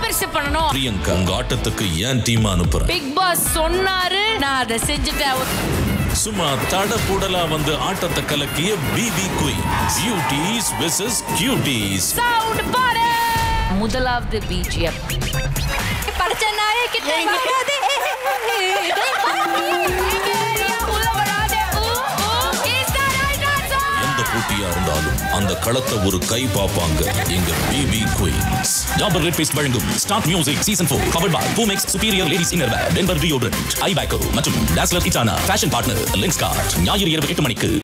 சிபாரிசு பண்ணணும் பிரியங்கா உங்க ஆட்டத்துக்கு ஏன் டீம் அனுப்புறேன் பிக் பாஸ் சொன்னாரு நான் அதை செஞ்சுட்டேன் சும்மா தடபுடலா வந்து ஆட்டத்தை கலக்கிய BB queen beauties versus cuties sound பாரு முதலாவது பிஜிஎம் படிச்ச நாயே கிட்ட வராதே. உள்ள வராதே. ஊ, ஊ, is the right answer. எந்த போட்டியா இருந்தாலும் அந்த களத்தை ஒரு கை பார்ப்பாங்க எங்க BB queens Dabur red paste வழங்கும் start music season 4 cover by Boomex superior ladies inner wear Denver deodorant ஐ மற்றும் டாஸ்லர் இட்டானா ஃபேஷன் பார்ட்னர் லென்ஸ்கார்ட் ஞாயிறு இரவு எட்டு மணிக்கு